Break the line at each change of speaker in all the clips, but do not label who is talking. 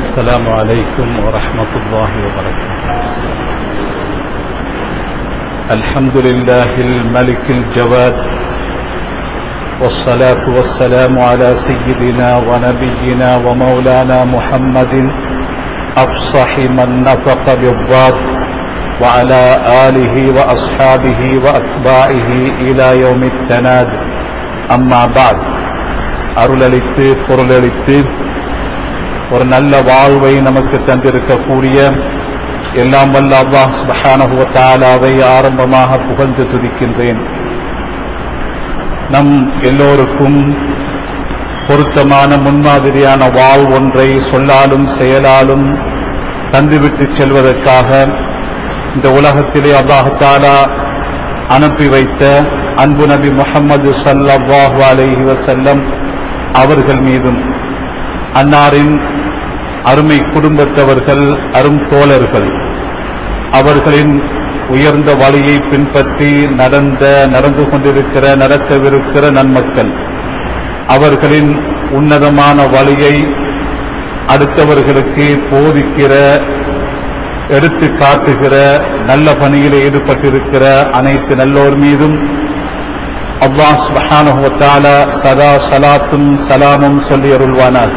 السلام عليكم ورحمة الله وبركاته الحمد لله الملك الجواد والصلاة والسلام على سيدنا ونبينا ومولانا محمد أفصح من نطق بالضاد وعلى آله وأصحابه وأتباعه إلى يوم التناد أما بعد அருளளித்து பொருளளித்து ஒரு நல்ல வாழ்வை நமக்கு தந்திருக்கக்கூடிய எல்லாம் வல்ல அல்லாஹ் சுபஹானஹு வ தஆலாவை ஆரம்பமாக புகழ்ந்து துதிக்கின்றேன் நம் எல்லோருக்கும் பொருத்தமான முன்மாதிரியான வாழ் ஒன்றை சொல்லாலும் செயலாலும் தந்துவிட்டு செல்வதற்காக இந்த உலகத்திலே அல்லாஹாலா அனுப்பி வைத்த அன்பு நபி முகமது சல்லாஹு அலைஹி வசல்லம் அவர்கள் மீதும் அன்னாரின் அருமை குடும்பத்தவர்கள் அரும் தோழர்கள் அவர்களின் உயர்ந்த வழியை பின்பற்றி நடந்த நடந்து கொண்டிருக்கிற நடக்கவிருக்கிற நன்மக்கள் அவர்களின் உன்னதமான வழியை அடுத்தவர்களுக்கு போதிக்கிற எடுத்து காட்டுகிற நல்ல பணியில் ஈடுபட்டிருக்கிற அனைத்து நல்லோர் மீதும் அல்லாஹ் சுபஹானஹு வ தஆலா சதா சலாத்தும் சலாமும் சொல்லி அருள்வானாக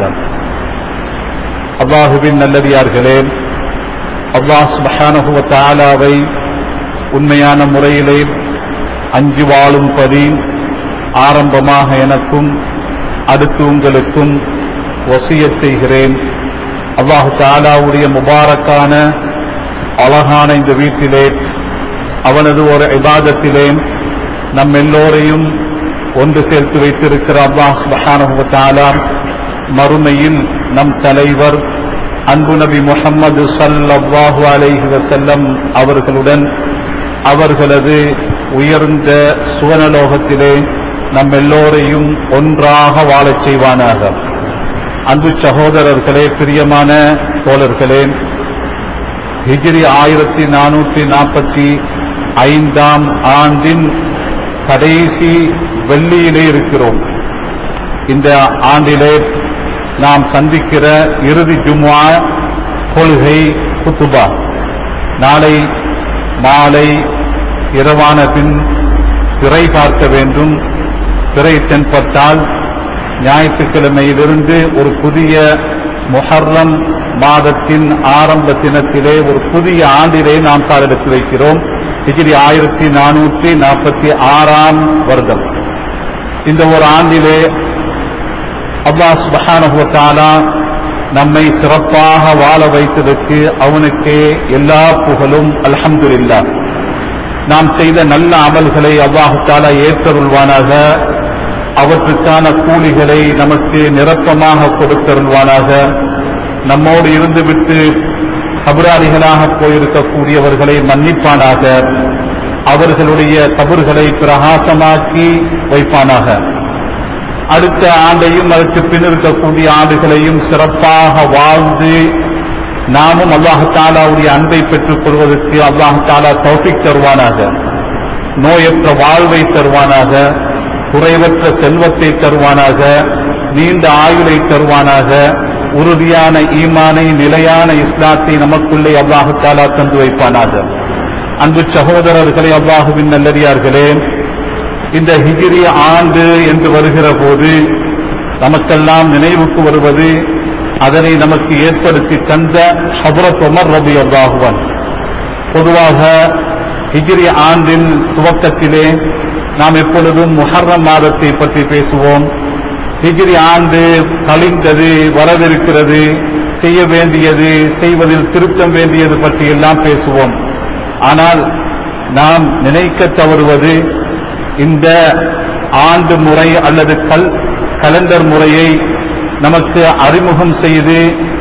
அல்லாஹுவின் நல்லடியார்களே அல்லாஹ் சுபஹானஹு வ தஆலாவை உண்மையான முறையிலே அஞ்சு வாழும்படி ஆரம்பமாக எனக்கும் அடுத்து உங்களுக்கும் வசியச் செய்கிறேன் அல்லாஹு தாலாவுடைய முபாரக்கான அழகான இந்த வீட்டிலே அவனது ஒரு இபாதத்திலே நம் எல்லோரையும் ஒன்று சேர்த்து வைத்திருக்கிற அல்லாஹ் சுபஹானஹு தாலா மறுமையில் நம் தலைவர் அன்பு நபி முகமது சல்லாஹு அலைஹி வசல்லம் அவர்களுடன் அவர்களது உயர்ந்த சுவனலோகத்திலே நம் எல்லோரையும் ஒன்றாக வாழச் செய்வானாக அன்பு சகோதரர்களே பிரியமான தோழர்களே ஹிஜ்ரி ஆயிரத்தி நானூற்றி நாற்பத்தி ஐந்தாம் ஆண்டின் கடைசி வெள்ளியிலே இருக்கிறோம் இந்த ஆண்டிலே நாம் சந்திக்கிற இறுதி ஜும்வா கொள்கை குத்துபா நாளை மாலை இரவான பின் திரை பார்க்க வேண்டும் திரை தென்பட்டால் ஞாயிற்றுக்கிழமையிலிருந்து ஒரு புதிய முஹர்ரம் மாதத்தின் ஆரம்ப தினத்திலே ஒரு புதிய ஆண்டிலே நாம் காலெடுத்து வைக்கிறோம் டிகிரி ஆயிரத்தி நானூற்றி நாற்பத்தி ஆறாம் வருடம் இந்த ஒரு ஆண்டிலே அல்லாஹ் சுபஹானுவத்தாலா நம்மை சிறப்பாக வாழ வைத்ததற்கு அவனுக்கே எல்லா புகழும் அல்ஹம்துல்லா நாம் செய்த நல்ல அமல்களை அல்லாஹாலா ஏற்றருள்வானாக அவற்றுக்கான கூலிகளை நமக்கு நிரப்பமாக கொடுத்தருள்வானாக நம்மோடு இருந்துவிட்டு கபராளிகளாக போயிருக்கக்கூடியவர்களை மன்னிப்பானாக அவர்களுடைய கபர்களை பிரகாசமாக்கி வைப்பானாக அடுத்த ஆண்டையும் அதற்கு பின் இருக்கக்கூடிய ஆண்டுகளையும் சிறப்பாக வாழ்ந்து நாமும் அல்லாஹாலாவுடைய அன்பை பெற்றுக் கொள்வதற்கு அல்லாஹாலா தௌஃபிக் தருவானாக நோயற்ற வாழ்வை தருவானாக குறைவற்ற செல்வத்தை தருவானாக நீண்ட ஆயுளை தருவானாக உறுதியான ஈமானை நிலையான இஸ்லாத்தை நமக்குள்ளே அல்லாஹாலா தந்து வைப்பானாக அன்பு சகோதரர்களே அல்லாஹுவின் நல்லடியார்களே இந்த ஹிஜிரி ஆண்டு என்று வருகிற போது நமக்கெல்லாம் நினைவுக்கு வருவது அதனை நமக்கு ஏற்படுத்தி தந்த ஹபரத் உமர் ரபி அல்லாஹுவன் பொதுவாக ஹிஜிரி ஆண்டின் துவக்கத்திலே நாம் எப்பொழுதும் முஹர்ரம் மாதத்தை பற்றி பேசுவோம் ஹிஜிரி ஆண்டு கழிந்தது வரவிருக்கிறது செய்ய வேண்டியது செய்வதில் திருத்தம் வேண்டியது பற்றி எல்லாம் பேசுவோம் ஆனால் நாம் நினைக்க தவறுவது இந்த ஆண்டு முறை அல்லது கல் கலண்டர் முறையை நமக்கு அறிமுகம் செய்து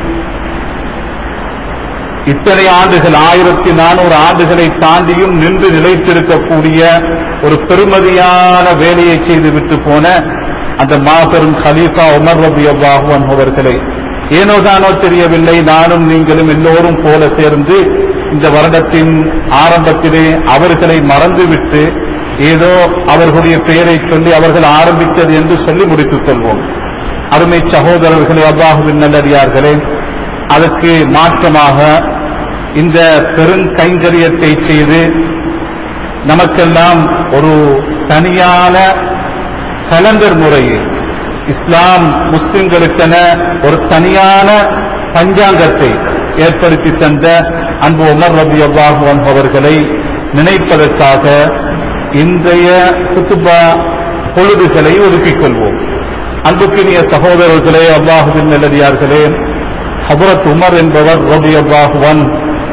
இத்தனை ஆண்டுகள் ஆயிரத்தி நானூறு ஆண்டுகளை தாண்டியும் நின்று நிலைத்திருக்கக்கூடிய ஒரு பெருமதியான வேலையை செய்துவிட்டு போன அந்த மாபெரும் ஹலீஃபா உமர் ரபி அல்லாஹுவன் அவர்களை ஏனோதானோ தெரியவில்லை நானும் நீங்களும் எல்லோரும் போல சேர்ந்து இந்த வருடத்தின் ஆரம்பத்திலே அவர்களை மறந்துவிட்டு ஏதோ அவர்களுடைய பெயரை சொல்லி அவர்கள் ஆரம்பித்தது என்று சொல்லி முடித்துக் கொள்வோம் அருமை சகோதரர்களே அல்லாஹுவின் நல்லடியார்களே அதற்கு மாற்றமாக இந்த பெருங்கைங்கரியத்தை செய்து நமக்கெல்லாம் ஒரு தனியான கலண்டர் முறையில் இஸ்லாம் முஸ்லிம்களுக்கென ஒரு தனியான பஞ்சாங்கத்தை ஏற்படுத்தி தந்த அன்பு உமர் ரபி அல்லாஹு அவர்களை நினைப்பதற்காக இன்றைய குத்துபா பொழுதுகளை ஒதுக்கிக் கொள்வோம் அன்புக்கினிய சகோதரர்களே அல்லாஹுவின் நல்லடியார்களே ஹபரத் உமர் என்பவர் ரபி அல்லாஹுவன்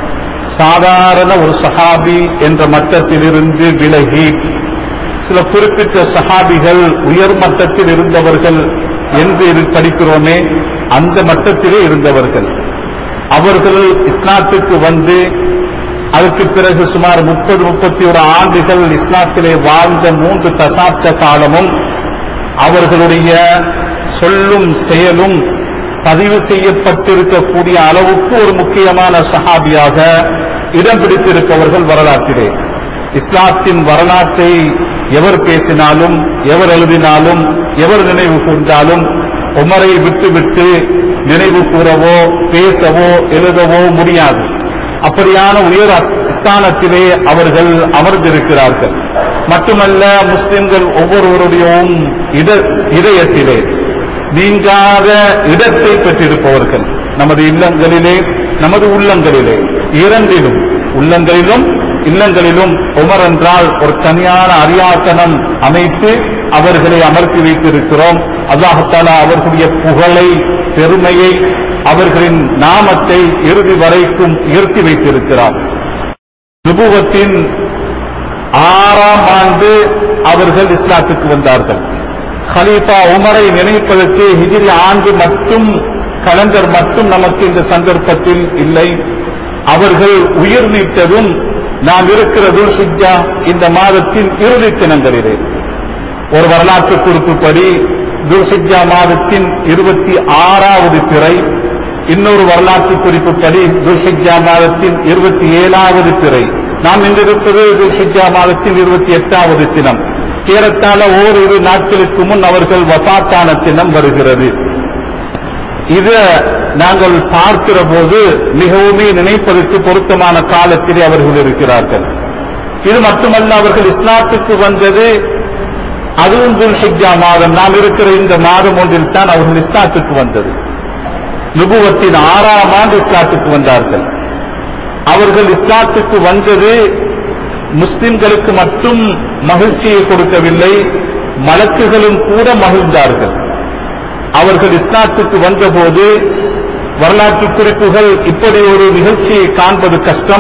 சாதாரண ஒரு சஹாபி என்ற மட்டத்திலிருந்து விலகி சில குறிப்பிட்ட சஹாபிகள் உயர் மட்டத்தில் இருந்தவர்கள் என்று இது படிக்கிறோமே அந்த மட்டத்திலே இருந்தவர்கள் அவர்கள் இஸ்லாத்துக்கு வந்து அதற்கு பிறகு சுமார் முப்பது முப்பத்தி ஒரு ஆண்டுகள் இஸ்லாத்திலே வாழ்ந்த மூன்று தசாப்த காலமும் அவர்களுடைய சொல்லும் செயலும் பதிவு செய்யப்பட்டிருக்கக்கூடிய அளவுக்கு ஒரு முக்கியமான சஹாபியாக இடம் பிடித்திருப்பவர்கள் வரலாற்றிலே இஸ்லாத்தின் வரலாற்றை எவர் பேசினாலும் எவர் எழுதினாலும் எவர் நினைவு கூர்ந்தாலும் உமரை விட்டுவிட்டு நினைவு கூறவோ பேசவோ எழுதவோ முடியாது அப்படியான உயர் ஸ்தானத்திலே அவர்கள் அமர்ந்திருக்கிறார்கள் மட்டுமல்ல முஸ்லிம்கள் ஒவ்வொருவருடையும் இட- இதயத்திலே நீங்காத இடத்தை பெற்றிருப்பவர்கள் நமது இல்லங்களிலே நமது உள்ளங்களிலே இரண்டிலும் உள்ளங்களிலும் இல்லங்களிலும் உமர் என்றால் ஒரு தனியான அரியாசனம் அமைத்து அவர்களை அமர்த்தி வைத்திருக்கிறோம் அல்லாஹாலா அவர்களுடைய புகழை பெருமையை அவர்களின் நாமத்தை இறுதி வரைக்கும் உயர்த்தி வைத்திருக்கிறார் நுபுவத்தின் ஆறாம் ஆண்டு அவர்கள் இஸ்லாத்துக்கு வந்தார்கள் ஹலீஃபா உமரை நினைப்பதற்கு ஹிஜிரி ஆண்டு மட்டும் கலண்டர் மட்டும் நமக்கு இந்த சந்தர்ப்பத்தில் இல்லை அவர்கள் உயிர் நீத்ததும் நாம் இருக்கிற துல்ஹிஜா இந்த மாதத்தின் இறுதி தினங்களிலே ஒரு வரலாற்று குறிப்புப்படி துல்ஹிஜா மாதத்தின் இருபத்தி ஆறாவது பிறை இன்னொரு வரலாற்று குறிப்புப்படி துல்ஹிஜா மாதத்தின் இருபத்தி ஏழாவது பிறை நாம் இன்றிருப்பது துல்ஹிஜா மாதத்தின் இருபத்தி எட்டாவது தினம் ஏறத்தாழ ஓரிரு நாட்களுக்கு முன் அவர்கள் வபாத்தான தினம் வருகிறது இத நாங்கள் பார்க்கிற போது மிகவுமே நினைப்பதற்கு பொருத்தமான காலத்திலே அவர்கள் இருக்கிறார்கள் இது மட்டுமல்ல அவர்கள் இஸ்லாத்துக்கு வந்தது அதுவும் துல்ஹிஜா மாதம் நாம் இருக்கிற இந்த மாதம் ஒன்றில் தான் அவர்கள் இஸ்லாத்துக்கு வந்தது நுபுவத்தின் ஆறாம் ஆண்டு இஸ்லாத்துக்கு வந்தார்கள் அவர்கள் இஸ்லாத்துக்கு வந்தது முஸ்லிம்களுக்கு மட்டும் மகிழ்ச்சியை கொடுக்கவில்லை மலக்குகளும் கூட மகிழ்ந்தார்கள் அவர்கள் இஸ்லாத்துக்கு வந்தபோது வரலாற்று குறிப்புகள் இப்படி ஒரு நிகழ்ச்சியை காண்பது கஷ்டம்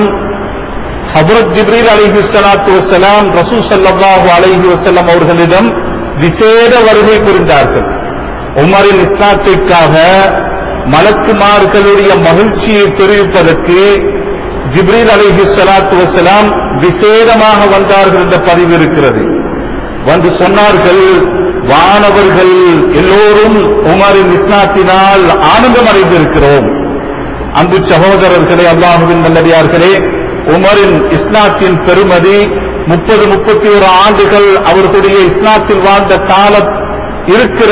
ஹபரத் ஜிப்ரீல் அலைஹி ஸலாத்து வஸலாம் ரசூல் ஸல்லல்லாஹு அலைஹி வஸல்லம் அவர்களிடம் விசேட வருகை புரிந்தார்கள் உமரின் இஸ்லாத்திற்காக மலக்குமார்களுடைய மகிழ்ச்சியை தெரிவிப்பதற்கு ஜிப்ரீல் அலைஹி ஸலாத்து வஸலாம் விசேடமாக வந்தார்கள் என்ற பதிவு இருக்கிறது வந்து சொன்னார்கள் வானவர்கள் எல்லோரும் உமரின் இஸ்லாத்தினால் ஆனந்தம் அடைந்திருக்கிறோம் அன்பு சகோதரர்களே அல்லாஹுவின் நல்லடியார்களே உமரின் இஸ்லாத்தின் பெருமதி முப்பது முப்பத்தி ஒரு ஆண்டுகள் அவர்களுடைய இஸ்லாத்தில் வாழ்ந்த காலம் இருக்கிற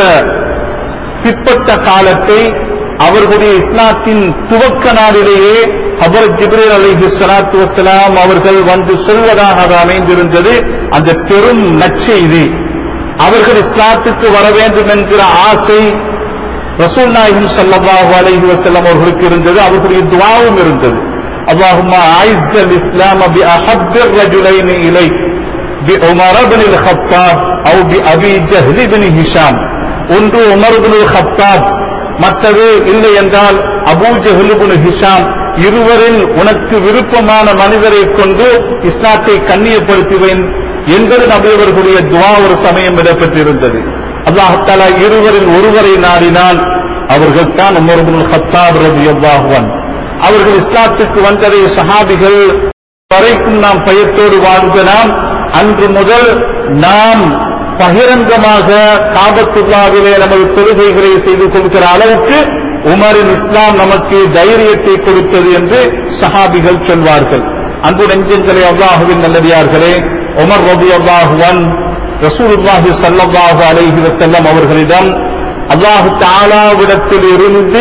பிற்பட்ட காலத்தை அவர்களுடைய இஸ்லாத்தின் துவக்க நாளிலேயே ஹபர் ஜிப்ரீல் அலைஹி ஸலாத்து வஸ்ஸலாம் அவர்கள் வந்து சொல்வதாக அது அமைந்திருந்தது அந்த பெரும் நற்செய்தி அவர்கள் இஸ்லாத்துக்கு வர வேண்டும் என்கிற ஆசை ரசூல் நாயகம் ஸல்லல்லாஹு அலைஹி வஸல்லம் அவர்களுக்கு இருந்தது அவர்களுடைய துவாவும் இருந்தது اللهم اعز الاسلام باحب الرجلين اليك بعمر بن الخطاب او بابي جهل بن هشام ஒன்று உமர் பின் ஹத்தாப் மற்றது இல்லை என்றால் அபூ ஜஹல் பின் ஹிஷாம் இருவரில் உனக்கு விருப்பமான மனிதரை கொண்டு இஸ்லாத்தை கண்ணியப்படுத்துவேன் என்பது நபியவர்களுடைய துவா ஒரு சமயம் இடம்பெற்றிருந்தது அல்லாஹாலா இருவரில் ஒருவரை நாடினால் அவர்கள் தான் உமர் பின் ஹத்தாப் ரபியல்லாஹுவன் அவர்கள் இஸ்லாத்துக்கு வந்ததை சஹாபிகள் வரைக்கும் நாம் பயத்தோடு வாழ்ந்த நாம் அன்று முதல் நாம் பகிரங்கமாக காபத்துல்லாவிலே நமது தொழுகைகளை செய்து கொடுக்கிற அளவுக்கு உமரின் இஸ்லாம் நமக்கு தைரியத்தை கொடுத்தது என்று சஹாபிகள் சொல்வார்கள் அன்பு நெஞ்சங்களே அல்லாஹுவின் நல்லடியார்களே உமர் ரபி அல்லாஹுவன் ரசூலுல்லாஹி ஸல்லல்லாஹு அலைஹி வஸல்லம் அவர்களிடம் அல்லாஹு தாலாவிடத்தில் இருந்து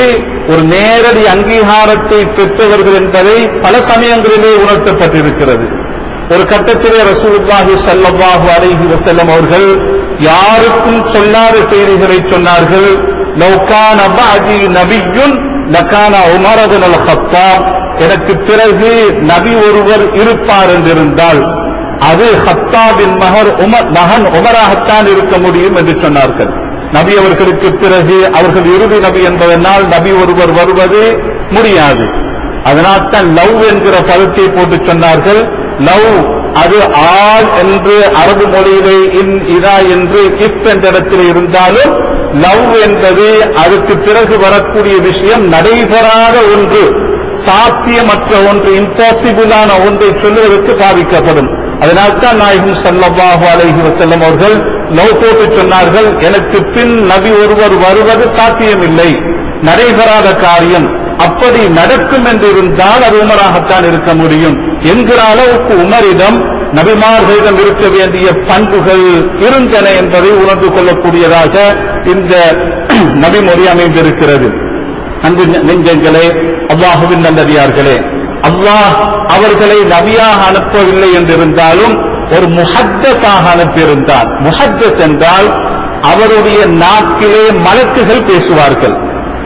ஒரு நேரடி அங்கீகாரத்தை பெற்றவர்கள் என்பதை பல சமயங்களிலே உணர்த்தப்பட்டிருக்கிறது ஒரு கட்டத்திலே ரசூலுல்லாஹி ஸல்லல்லாஹு அலைஹி வஸல்லம் அவர்கள் யாருக்கும் சொல்லாத செய்திகளை சொன்னார்கள் லௌகான பஅதி நபியுன் லகான உமர் இப்னுல் கத்தாப் எனக்கு பிறகு நபி ஒருவர் இருப்பார் என்றிருந்தால் அது ஹத்தாபின் மகர் உமர் மகன் உமராகத்தான் இருக்க முடியும் என்று சொன்னார்கள் நபி அவர்களுக்கு பிறகு அவர்கள் இறுதி நபி என்பதனால் நபி ஒருவர் வருவது முடியாது அதனால் தான் லவ் என்கிற பதத்தை போட்டு சொன்னார்கள் லவ் அது ஆல் என்று அரபு மொழியிலே இன் இதா என்று இப் என்ற இடத்தில் இருந்தாலும் லவ் என்பது அதுக்கு பிறகு வரக்கூடிய விஷயம் நடைபெறாத ஒன்று சாத்தியமற்ற ஒன்று இம்பாசிபிளான ஒன்றை சொல்லுவதற்கு பாதிக்கப்படும் அதனால்தான் நாயகம் ஸல்லல்லாஹு அலைஹி வஸல்லம் அவர்கள் லவ் போட்டு சொன்னார்கள் எனக்கு பின் நபி ஒருவர் வருவது சாத்தியமில்லை நடைபெறாத காரியம் அப்படி நடக்கும் என்று இருந்தால் அது உமராகத்தான் இருக்க முடியும் என்கிற அளவுக்கு உமரிடம் நபிமார்களிடம் இருக்க வேண்டிய பண்புகள் இருந்தன என்பதை உணர்ந்து கொள்ளக்கூடியதாக இந்த நபிமொழி அமைந்திருக்கிறது அன்பு நெஞ்சங்களே அல்லாஹுவின் நல்லடியார்களே அல்லாஹ் அவர்களை நபியாக அனுப்பவில்லை என்றிருந்தாலும் ஒரு முஹத்தஸாக அனுப்பியிருந்தார் முஹத்தஸ் என்றால் அவருடைய நாக்கிலே மலக்குகள் பேசுவார்கள்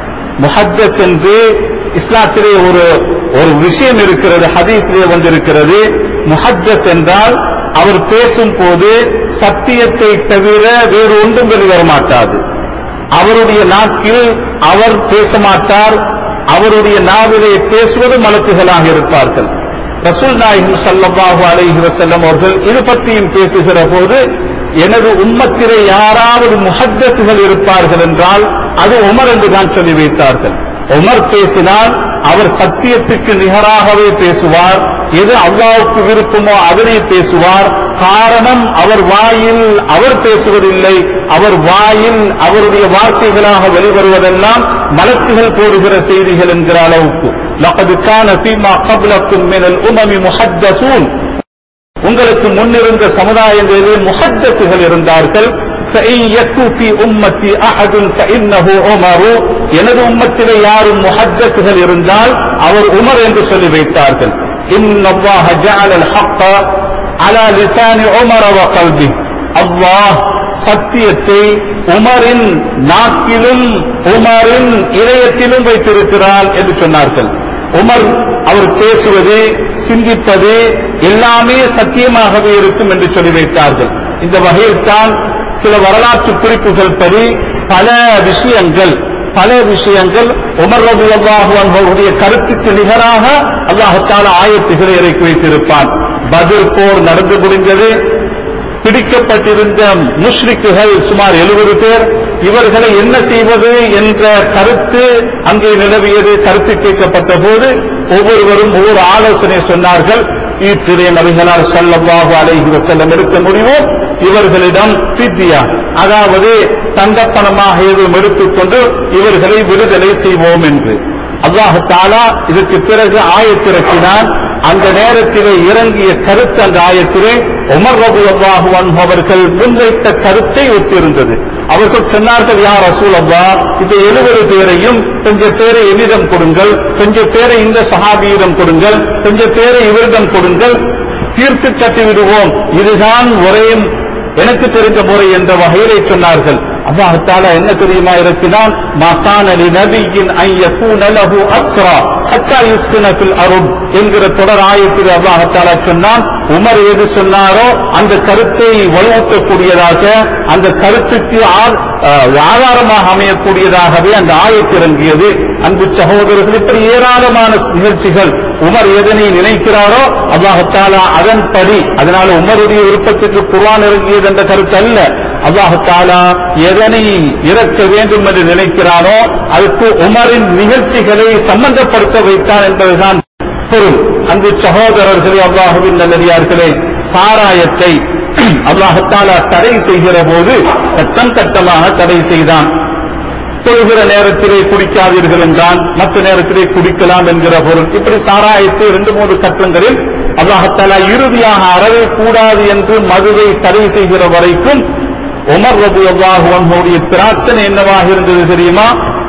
முஹத்தஸ் என்று இஸ்லாத்திலே ஒரு ஒரு விஷயம் இருக்கிறது ஹதீஸிலே வந்திருக்கிறது முஹத்தஸ் என்றால் அவர் பேசும் போது சத்தியத்தை தவிர வேறு ஒன்றும் வெளிவர மாட்டாது அவருடைய நாக்கில் அவர் பேச மாட்டார் அவருடைய நாவிலே பேசுவது மலக்குகளாக இருப்பார்கள் ரசூல் நாயகம் ஸல்லல்லாஹு அலைஹி வஸல்லம் அவர்கள் இது பற்றியும் பேசுகிற போது எனது உம்மத்திலே யாராவது முஹத்தஸுகள் இருப்பார்கள் என்றால் அது உமர் என்று தான் சொல்லி வைத்தார்கள் உமர் பேசினால் அவர் சத்தியத்துக்கு நிகராகவே பேசுவார் எது அல்லாவுக்கு விருப்பமோ அதனை பேசுவார் காரணம் அவர் வாயில் அவர் பேசுவதில்லை அவர் வாயில் அவருடைய வார்த்தைகளாக வெளிவருவதெல்லாம் மலக்குகள் போடுகிற செய்திகள் என்கிற அளவுக்கு لقد كان فيما قبلكم من الامم محدثون உங்களுக்கு முன்னிருந்த சமுதாயங்களிலே முஹத்தசுகள் இருந்தார்கள் فإن يكن في أمتي أحد فإنه عمر எனது உம்மத்திலே யாரும் முஹத்தசுகள் இருந்தால் அவர் உமர் என்று சொல்லி வைத்தார்கள் إن الله جعل الحق على لسان عمر وقلبه அல்லாஹ் சத்தியத்தை உமரின் நாக்கிலும் உமரின் இதயத்திலும் வைத்திருக்கிறான் என்று சொன்னார்கள் உமர் அவர் பேசுவது சிந்திப்பது எல்லாமே சத்தியமாகவே இருக்கும் என்று சொல்லி வைத்தார்கள் இந்த வகையில் தான் சில வரலாற்று குறிப்புகள் படி பல விஷயங்கள் பல விஷயங்கள் உமர் ரபு அல்லாஹு அவர்களுடைய கருத்துக்கு நிகராக அல்லாஹத்தால ஆயத்துகளை இறக்கி வைத்திருப்பான் பதில் போர் நடந்து முடிந்தது பிடிக்கப்பட்டிருந்த முஷ்ரிக்குகள் சுமார் எழுபது பேர் இவர்களை என்ன செய்வது என்ற கருத்து அங்கே நிலவியது கருத்து கேட்கப்பட்ட போது ஒவ்வொருவரும் ஒவ்வொரு ஆலோசனை சொன்னார்கள் ஈத்திரை நபிகளால் ஸல்லல்லாஹு அலைஹி வஸல்லம் இருக்க முடியுமோ இவர்களிடம் பித்தியா அதாவது தங்கப்பணமாக எதுவும் எடுத்துக்கொண்டு இவர்களை விடுதலை செய்வோம் என்று அல்லாஹு தாலா இதற்கு பிறகு ஆயத்திறக்கினான் அந்த நேரத்திலே இறங்கிய கருத்து அந்த ஆயத்திலே உமர் ரபு அல்லாஹு அவர்கள் முன்வைத்த கருத்தை ஒத்திருந்தது அவர்கள் சொன்னார்கள் யார் ரசூல் அல்லா இந்த எழுபது பேரையும் கொஞ்சம் பேரை என்னிடம் கொடுங்கள் கொஞ்சம் பேரை இந்த சஹாபியிடம் கொடுங்கள் கொஞ்சம் பேரை இவரிடம் கொடுங்கள் தீர்த்து கட்டி விடுவோம் இதுதான் ஒரே எனக்கு தெரிந்த முறை என்ற வகையிலே சொன்னார்கள் அல்லாஹால என்ன தெரியுமா இருக்கிறான் மகான நபியின் ஐயக்கூன லஹு அஸ்ரா ஹத்தா யுஸ்கின ஃபில் அருள் என்கிற தொடர் ஆயத்தில் அல்லாஹால சொன்னான் உமர் எது சொன்னாரோ அந்த கருத்தை வலுவூட்டக்கூடியதாக அந்த கருத்துக்கு ஆ- அஹ் ஆதாரமாக அமையக்கூடியதாகவே அந்த ஆயத்து இறங்கியது அன்பு சகோதரர்கள் இப்படி ஏராளமான நிகழ்ச்சிகள் உமர் எதனை நினைக்கிறாரோ அல்லாஹாலா அதன்படி அதனால உமருடைய விருப்பத்துக்கு குர்ஆன் இறங்கியது என்ற கருத்து அல்ல அல்லாஹாலா எதனை இறக்க வேண்டும் என்று நினைக்கிறானோ அதுக்கு உமரின் நிகழ்ச்சிகளை சம்பந்தப்படுத்த வைத்தான் என்பதுதான் பொருள் அன்பு சகோதரர்களே அல்லாஹுவின் நல்லடியார்களே சாராயத்தை அல்லாஹத்தாலா தடை செய்கிற போது கட்டம் கட்டமாக தடை செய்தான் தொழுகிற நேரத்திலே குடிக்காதீர்கள் என்றான் மற்ற நேரத்திலே குடிக்கலாம் என்கிற பொருள் இப்படி சாராயத்தை இரண்டு மூன்று கட்டங்களில் அல்லாஹத்தாலா இறுதியாக அறவே கூடாது என்று மதுவை தடை செய்கிற வரைக்கும் உமர் ரபு அல்லாஹுவனுடைய பிரார்த்தனை என்னவாக இருந்தது தெரியுமா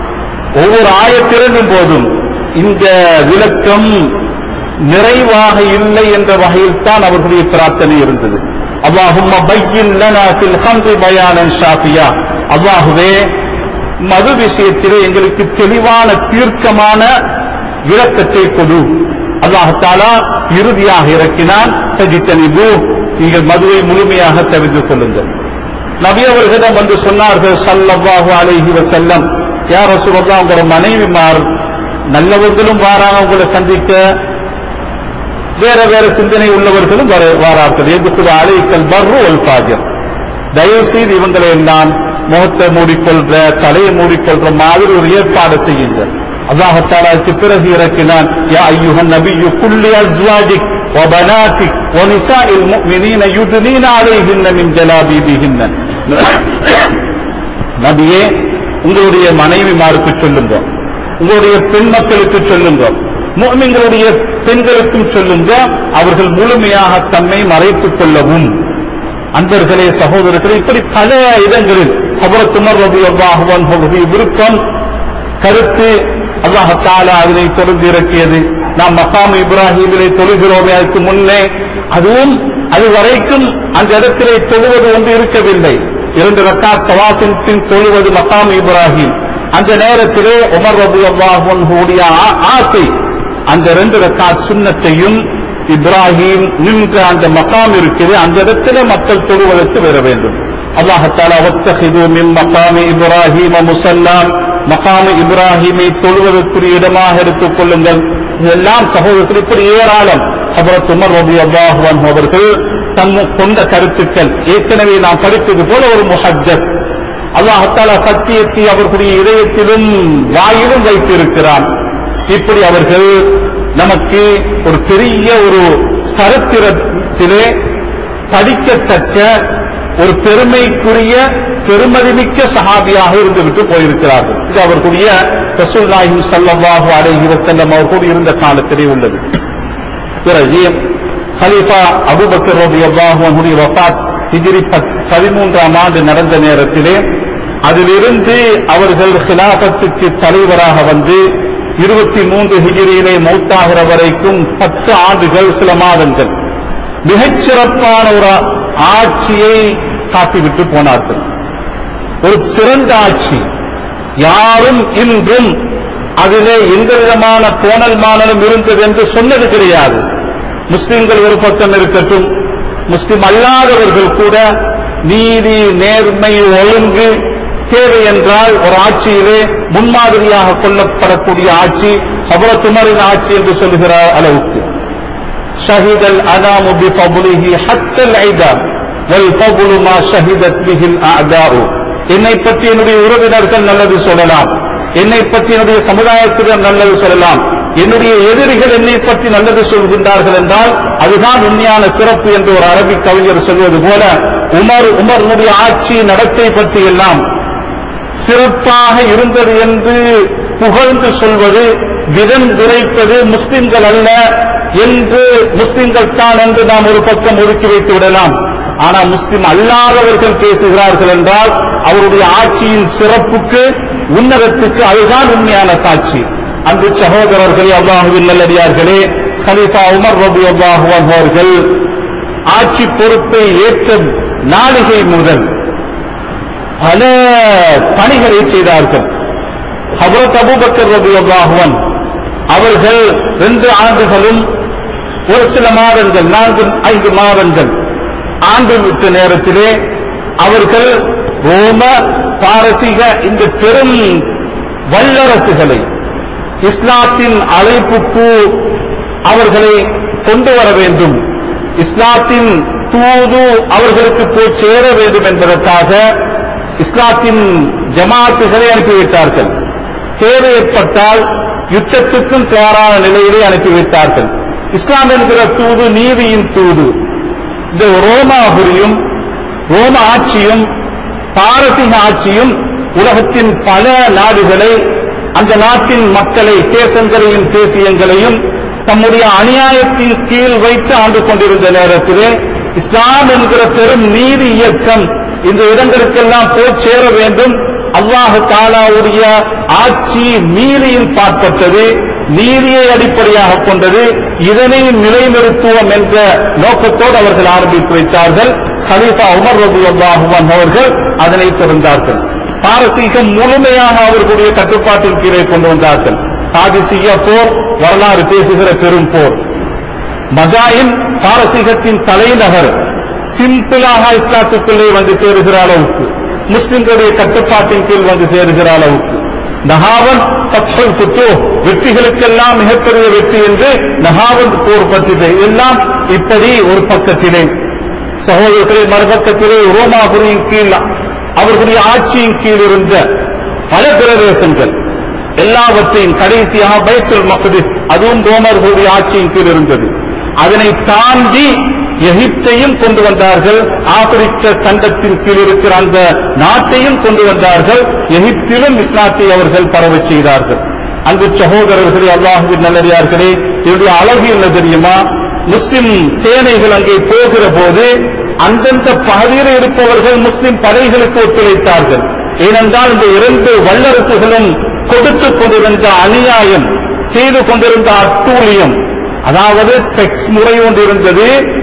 ஒவ்வொரு ஆயத்திறங்கும் போதும் இந்த விளக்கம் நிறைவாக இல்லை என்ற வகையில் தான் அவர்களுடைய பிரார்த்தனை இருந்தது அல்லாஹும் பையின் லனா ஃபில் ஹம்ரி பயானன் ஷாஃபியா அல்லாஹுவே மது விஷயத்திலே எங்களுக்கு தெளிவான தீர்க்கமான விளக்கத்தை கொடு அல்லாஹாலா இறுதியாக இறக்கினான் தஜித்தனிபு நீங்கள் மதுவை முழுமையாக தெரிந்து கொள்ளுங்கள் நபி அவர்களிடம் வந்து சொன்னார்கள் சல்லல்லாஹு அலைஹி வஸல்லம் யார் ரசூலுல்லாஹ் உங்களோட மனைவிமார் நல்லவர்களும் வாராங்க உங்களை சந்திக்க வேற வேற சிந்தனை உள்ளவர்களும் வர- வாரார்கள் எதுக்குள்ள அலைக்கல் பர்ரு ஒல் பாஜர் தயவு செய்து இவங்களை எல்லாம் முகத்தை மூடிக்கொள்ற தலையை மூடிக்கொள்ற மாதிரி ஒரு ஏற்பாடு செய்யுங்கள் அல்லாஹாலாவுக்கு பிறகு இறக்கினான் யா ஐயுஹன் நபியு குல்லி அஸ்வாஜிக் وبناتك ونساء المؤمنين يدنين عليهن من جلابيبهن நபியே உங்களுடைய மனைவிமாருக்கு சொல்லுங்க உங்களுடைய பெண் மக்களுக்கு சொல்லுங்க முஃமின்களுடைய பெண்களுக்கும் சொல்லுங்க அவர்கள் முழுமையாக தம்மை மறைத்துக் கொள்ளவும் அன்பர்களே சகோதரர்களே இப்படி பல இடங்களில் ஹபரத்துமர் ரபி அல்லாஹுவன் விருப்பம் கருத்து அல்லாஹால அதனை தொடர்ந்து இறக்கியது நாம் மக்காம் இப்ராஹிமிலே தொழுகிறோமே அதுக்கு முன்னே அதுவும் அது வரைக்கும் அந்த இடத்திலே தொழுவது ஒன்று இருக்கவில்லை இரண்டு ரக்காத் தவாத்தின் பின் தொழுவது மக்காம் இப்ராஹிம் அந்த நேரத்திலே உமர் ரபு அல்லாஹுடைய ஆசை அந்த ரெண்டு ரக்காத் சுன்னத்தையும் இப்ராஹிம் நின்ற அந்த மகாம் இருக்கிறது அந்த இடத்திலே மக்கள் தொழுவதற்கு வர வேண்டும் அல்லாஹால ஒத்தகிது மின் மகாமி இப்ராஹிம் முசல்லாம் மகாமி இப்ராஹிமை தொழுவதற்குரிய இடமாக எடுத்துக் கொள்ளுங்கள் இதெல்லாம் சகோதரத்தில் இப்படி ஏராளம் ஹபரத் உமர் ரபி அல்லாஹுவன் அவர்கள் தம் கொண்ட கருத்துக்கள் ஏற்கனவே நாம் படித்தது போல ஒரு முஹஜத் அல்லாஹால சத்தியத்தை அவர்களுடைய இதயத்திலும் வாயிலும் வைத்திருக்கிறான் இப்படி அவர்கள் நமக்கு ஒரு பெரிய ஒரு சரித்திரத்திலே படிக்கத்தக்க ஒரு பெருமைக்குரிய பெருமதிமிக்க சஹாபியாக இருந்துவிட்டு போயிருக்கிறார்கள் இது அவர்களுடைய ரசூல்லாஹி ஸல்லல்லாஹு அலைஹி வஸல்லம் அவர்கள் இருந்த காலத்திலே உள்ளது பிறகு ஹலீஃபா அபூபக்கர் ரலியல்லாஹு அன்ஹுடைய வஃபாத் ஹிஜ்ரி பதிமூன்றாம் ஆண்டு நடந்த நேரத்திலே அதிலிருந்து அவர்கள் ஹிலாபத்துக்கு தலைவராக வந்து இருபத்தி மூன்று ஹிஜிரியிலே மௌத்தாகிற வரைக்கும் பத்து ஆண்டுகள் சில மாதங்கள் மிகச்சிறப்பான ஒரு ஆட்சியை காட்டிவிட்டு போனார்கள் ஒரு சிறந்த ஆட்சி யாரும் இன்றும் அதிலே எந்த விதமான கோணல் மானலும் இருந்தது என்று சொன்னது கிடையாது முஸ்லிம்கள் ஒரு பக்கம் இருக்கட்டும் முஸ்லிம் அல்லாதவர்கள் கூட நீதி நேர்மை ஒழுங்கு தேவை என்றால் ஒரு ஆட்சியிலே முன்மாதிரியாக கொள்ளப்படக்கூடிய ஆட்சி ஹபரத்துமரின் ஆட்சி என்று சொல்லுகிற அளவுக்கு شهد الأنام بفضله حتى العداء والفضل ما شهدت به الأعداء என்னை பற்றி என்னுடைய உறவினர்கள் நல்லது சொல்லலாம் என்னை பற்றி என்னுடைய சமுதாயத்தினர் நல்லது சொல்லலாம் என்னுடைய எதிரிகள் என்னை பற்றி நல்லது சொல்கின்றார்கள் என்றால் அதுதான் உண்மையான சிறப்பு என்று ஒரு அரபி கவிஞர் சொல்வது போல உமர் உமர்னுடைய ஆட்சி நடத்தை பற்றி எல்லாம் சிறப்பாக இருந்தது என்று புகழ்ந்து சொல்வது விதம் விரைப்பது முஸ்லிம்கள் அல்ல என்று முஸ்லிம்கள் தான் என்று நாம் ஒரு பக்கம் ஒதுக்கி வைத்து விடலாம் ஆனால் முஸ்லிம் அல்லாதவர்கள் பேசுகிறார்கள் என்றால் அவருடைய ஆட்சியின் சிறப்புக்கு உன்னதத்துக்கு அதுதான் உண்மையான சாட்சி அன்பு சகோதரர்களே அல்லாஹுவின் நல்லடியார்களே கலிஃபா உமர் ரபி அல்லாஹுவன் அவர்கள் ஆட்சி பொறுப்பை ஏற்ற நாளிகை முதல் பல பணிகளை செய்தார்கள் ஹபரத் அபூபக்கர் ரபி அல்லாஹுவன் அவர்கள் ரெண்டு ஆண்டுகளும் ஒரு சில மாதங்கள் நான்கு ஐந்து மாதங்கள் ஆண்டு விட்ட நேரத்திலே அவர்கள் ரோம பாரசீக இந்த பெரும் வல்லரசுகளை இஸ்லாத்தின் அழைப்புக்கு அவர்களை கொண்டு வர வேண்டும் இஸ்லாத்தின் தூது அவர்களுக்கு போய் சேர வேண்டும் என்பதற்காக இஸ்லாத்தின் ஜமாத்துகளை அனுப்பிவிட்டார்கள் தேவை ஏற்பட்டால் யுத்தத்துக்கும் தயாரான நிலையிலே அனுப்பிவிட்டார்கள் இஸ்லாம் என்கிற தூது நீதியின் தூது இந்த ரோமாபுரியும் ரோம ஆட்சியும் பாரசீக ஆட்சியும் உலகத்தின் பல நாடுகளை அந்த நாட்டின் மக்களை தேசங்களையும் தேசியங்களையும் தம்முடைய அநியாயத்தின் கீழ் வைத்து ஆண்டு கொண்டிருந்த நேரத்திலே இஸ்லாம் என்கிற பெரும் நீதி இயக்கம் இந்த இடங்களுக்கெல்லாம் போய் சேர வேண்டும் அல்லாஹ் தாலாவுடைய ஆட்சி நீதியின் பாற்பட்டது நீதியை அடிப்படையாக கொண்டது இதனை நிலைநிறுத்துவோம் என்ற நோக்கத்தோடு அவர்கள் ஆரம்பித்து வைத்தார்கள் ஹலீஃபா உமர் ரபு அல்லாஹுவான் அவர்கள் அதனை தொடர்ந்தார்கள் பாரசீகம் முழுமையாக அவர்களுடைய கட்டுப்பாட்டின் கீழே கொண்டு வந்தார்கள் காதிசியா போர் வரலாறு பேசுகிற பெரும் போர் மஜாயின் பாரசீகத்தின் தலைநகர் சிம்பிளாக இஸ்லாத்துக்குள்ளே வந்து சேருகிற அளவுக்கு முஸ்லிம்களுடைய கட்டுப்பாட்டின் கீழ் வந்து சேருகிற அளவுக்கு நகாவன் பக்ஷல் புத்து வெற்றிகளுக்கெல்லாம் மிகப்பெரிய வெற்றி என்று நகாவன் போர் பற்றியது எல்லாம் இப்படி ஒரு பக்கத்திலே சகோதரர்களே மறுபக்கத்திலே ரோமாபுரியின் கீழ் அவர்களுடைய ஆட்சியின் கீழ் இருந்த பல பிரதேசங்கள் எல்லாவற்றையும் கடைசியாக பைத்துல் மக்திஸ் அதுவும் ரோமர்களுடைய ஆட்சியின் கீழ் இருந்தது அதனை தாண்டி எகிப்தையும் கொண்டு வந்தார்கள் ஆப்பிரிக்க கண்டத்தின் கீழ் இருக்கிற அந்த நாட்டையும் கொண்டு வந்தார்கள் எகிப்திலும் இஸ்லாத்தை அவர்கள் பரவச் செய்தார்கள் அங்கு சகோதரர்களே அல்லாஹுவின் நல்லடியார்களே இதனுடைய அழகு என்ன தெரியுமா முஸ்லிம் சேனைகள் அங்கே போகிற போது அந்தந்த பகுதியில் இருப்பவர்கள் முஸ்லிம் படைகளுக்கு ஒத்துழைத்தார்கள் ஏனென்றால் இந்த இரண்டு வல்லரசுகளும் கொடுத்துக் கொண்டிருந்த அநியாயம் செய்து கொண்டிருந்த அட்டூழியம் அதாவது டெக்ஸ் முறை ஒன்று இருந்தது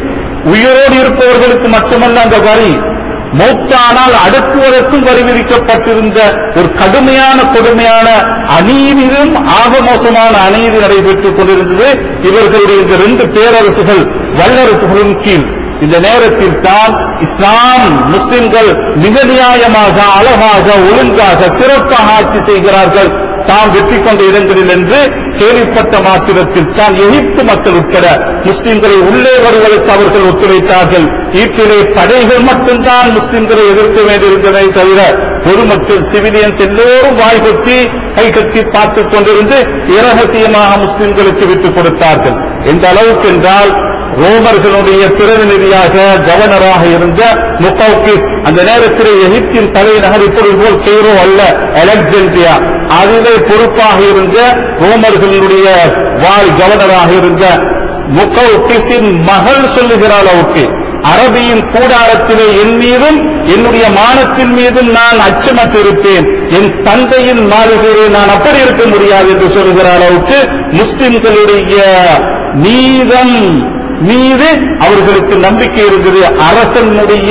உயிரோடு இருப்பவர்களுக்கு மட்டுமல்ல அந்த வரி மௌத்தானால் அடுக்குவதற்கும் வரி விதிக்கப்பட்டிருந்த ஒரு கடுமையான கொடுமையான அநீதியும் ஆக மோசமான அநீதி நடைபெற்றுக் கொண்டிருந்தது இவர்களுடைய இந்த ரெண்டு பேரரசுகள் வல்லரசுகளின் கீழ் இந்த நேரத்தில் தான் இஸ்லாம் முஸ்லிம்கள் மிக நியாயமாக அழகாக ஒழுங்காக சிறப்பாக ஆட்சி செய்கிறார்கள் தாம் வெற்றி கொண்ட இடங்களில் என்று கேள்விப்பட்ட மாத்திரத்தில் தான் எகிப்து மக்கள் உட்பட முஸ்லிம்களை உள்ளே வருவதற்கு அவர்கள் ஒத்துழைத்தார்கள் ஈட்டிலே படைகள் மட்டும்தான் முஸ்லிம்களை எதிர்க்க வேண்டியிருந்ததை தவிர பொதுமக்கள் சிவிலியன்ஸ் எல்லோரும் வாய்ப்பற்றி கை கட்டி பார்த்துக் கொண்டிருந்து இரகசியமாக முஸ்லிம்களுக்கு விட்டுக் கொடுத்தார்கள் எந்த அளவுக்கு என்றால் ரோமர்களுடைய பிரதிநிதியாக கவர்னராக இருந்த முக்கௌகிஸ் அந்த நேரத்தில் எகிப்தின் தலைநகர் இப்பொழுது போல் கெய்ரோ அல்ல அலெக்சாண்டியா அதிலே பொறுப்பாக இருந்த ரோமர்களுடைய வால் கவர்னராக இருந்த முக்கௌகிஸின் மகள் சொல்லுகிற அளவுக்கு அரபியின் கூடாரத்திலே என் மீதும் என்னுடைய மானத்தின் மீதும் நான் அச்சமற்றிருப்பேன் என் தந்தையின் மாளிகையிலே நான் அப்படி இருக்க முடியாது என்று சொல்லுகிற அளவுக்கு முஸ்லிம்களுடைய நீதம் மீது அவர்களுக்கு நம்பிக்கை இருந்தது அரசனுடைய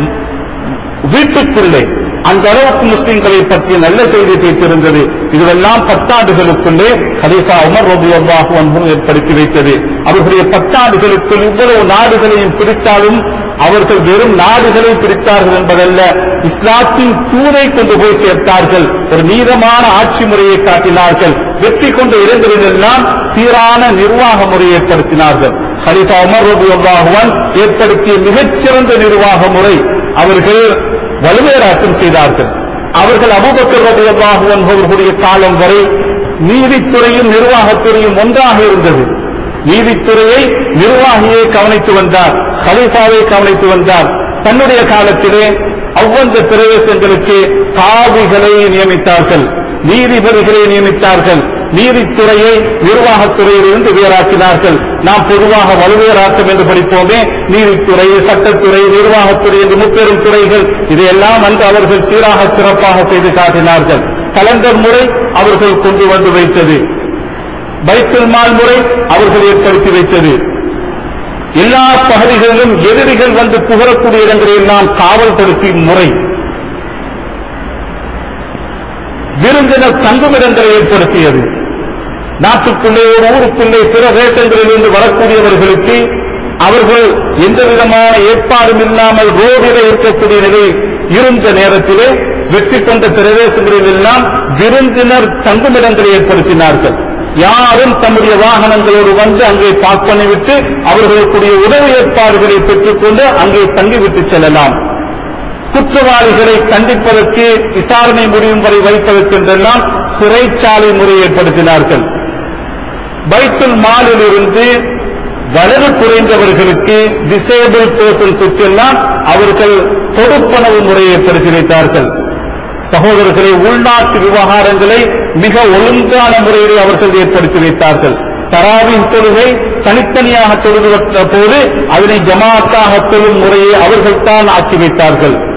வீட்டுக்குள்ளே அந்த அளவுக்கு முஸ்லிம்களை பற்றி நல்ல செய்தி பேசியிருந்தது இதுவெல்லாம் பத்தாண்டுகளுக்குள்ளே கலீஃபா உமர் ரபி அல்லாஹு அன்பும் ஏற்படுத்தி வைத்தது அவர்களுடைய பத்தாண்டுகளுக்குள் இவ்வளவு நாடுகளையும் பிடித்தாலும் அவர்கள் வெறும் நாடுகளை பிடித்தார்கள் என்பதல்ல இஸ்லாத்தின் தூதை கொண்டு போய் சேர்த்தார்கள் ஒரு நீதமான ஆட்சி முறையை காட்டினார்கள் வெற்றி கொண்ட இடங்களிலெல்லாம் சீரான நிர்வாக முறையை ஏற்படுத்தினார்கள் ஹலிஃபா உமர் ரபி அல்லாஹுவன் ஏற்படுத்திய மிகச்சிறந்த நிர்வாக முறை அவர்கள் வலுவேறாக்கம் செய்தார்கள் அவர்கள் அபுபக்கர் ரபி அல்லாஹுவன் அவர்களுடைய காலம் வரை நீதித்துறையும் நிர்வாகத்துறையும் ஒன்றாக இருந்தது நீதித்துறையை நிர்வாகியை கவனித்து வந்தார் ஹலீஃபாவை கவனித்து வந்தார் தன்னுடைய காலத்திலே அவ்வந்த பிரதேசங்களுக்கு காவிகளை நியமித்தார்கள் நீதிபதிகளை நியமித்தார்கள் நீதித்துறையை நிர்வாகத்துறையிலிருந்து வேறாக்கினார்கள் நாம் பொதுவாக வலுவேறாக்கம் என்று படிப்போமே நீதித்துறை சட்டத்துறை நிர்வாகத்துறை என்று முப்பெரும் துறைகள் இதையெல்லாம் வந்து அவர்கள் சீராக சிறப்பாக செய்து காட்டினார்கள் கலண்டர் முறை அவர்கள் கொண்டு வந்து வைத்தது பைத்துல் மால் முறை அவர்கள் ஏற்படுத்தி வைத்தது எல்லா பகுதிகளிலும் எதிரிகள் வந்து புகழக்கூடிய இடங்களில் எல்லாம் காவல்படுத்தி முறை விருந்தினர் தங்குமிடங்களை ஏற்படுத்தியது நாட்டுக்குள்ளே ஒரு ஊருக்குள்ளே பிற தேசங்களிலிருந்து வரக்கூடியவர்களுக்கு அவர்கள் எந்த விதமான ஏற்பாடும் இல்லாமல் ரோடில் இருக்கக்கூடிய நிலை இருந்த நேரத்திலே வெற்றி கொண்ட பிரதேசங்களில் எல்லாம் விருந்தினர் தங்குமிடங்களை ஏற்படுத்தினார்கள் யாரும் தம்முடைய வாகனங்களோடு வந்து அங்கே பார்க் பண்ணிவிட்டு அவர்களுக்குரிய உதவி ஏற்பாடுகளை பெற்றுக்கொண்டு அங்கே தங்கிவிட்டு செல்லலாம் குற்றவாளிகளை கண்டிப்பதற்கு விசாரணை முடியும் வரை வைப்பதற்கென்றெல்லாம் சிறைச்சாலை முறை ஏற்படுத்தினார்கள் பைத்துல் மாலில் இருந்து வலது குறைந்தவர்களுக்கு டிசேபிள் பர்சன்ஸுக்கு எல்லாம் அவர்கள் கொடுப்பனவு முறையை ஏற்படுத்தி வைத்தார்கள் சகோதரர்களை உள்நாட்டு விவகாரங்களை மிக ஒழுங்கான முறையிலே அவர்கள் ஏற்படுத்தி வைத்தார்கள் தராவின் தொழுகை தனித்தனியாக தொழுகிற போது அதனை ஜமாத்தாக தொழும் முறையை அவர்கள் தான் ஆக்கி வைத்தார்கள்